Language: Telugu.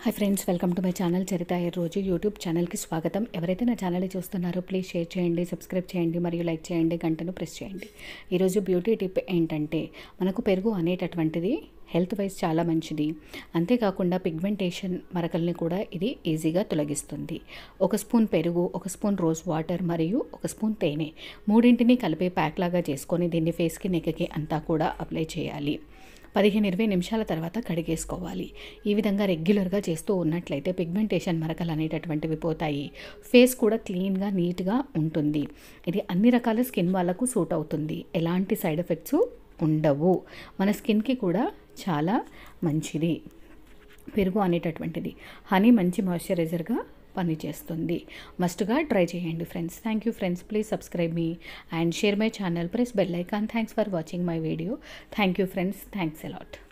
hi friends welcome to my channel Charitha ఈ రోజు యూట్యూబ్ ఛానల్కి స్వాగతం ఎవరైతే నా ఛానల్ చూస్తున్నారో ప్లీజ్ షేర్ చేయండి సబ్స్క్రైబ్ చేయండి మరియు లైక్ చేయండి గంటను ప్రెస్ చేయండి ఈరోజు బ్యూటీ టిప్ ఏంటంటే మనకు పెరుగు అనేటటువంటిది హెల్త్ వైజ్ చాలా మంచిది అంతేకాకుండా పిగ్మెంటేషన్ మరకల్ని కూడా ఇది ఈజీగా తొలగిస్తుంది ఒక స్పూన్ పెరుగు ఒక స్పూన్ రోజ్ వాటర్ మరియు ఒక స్పూన్ తేనె మూడింటిని కలిపే ప్యాక్ లాగా చేసుకొని దీన్ని ఫేస్కి నెక్కకి అంతా కూడా అప్లై చేయాలి పదిహేను ఇరవై నిమిషాల తర్వాత కడిగేసుకోవాలి ఈ విధంగా రెగ్యులర్గా చేస్తూ ఉన్నట్లయితే పిగ్మెంటేషన్ మరకలు అనేటటువంటివి పోతాయి ఫేస్ కూడా క్లీన్గా నీట్గా ఉంటుంది ఇది అన్ని రకాల స్కిన్ వాళ్ళకు సూట్ అవుతుంది ఎలాంటి సైడ్ ఎఫెక్ట్స్ ఉండవు మన స్కిన్కి కూడా చాలా మంచిది పెరుగు అనేటటువంటిది హనీ మంచి మాయిశ్చరైజర్గా పనిచేస్తుంది మస్ట్గా ట్రై చేయండి friends thank you friends please subscribe me and share my channel press bell icon thanks for watching my video thank you friends thanks allot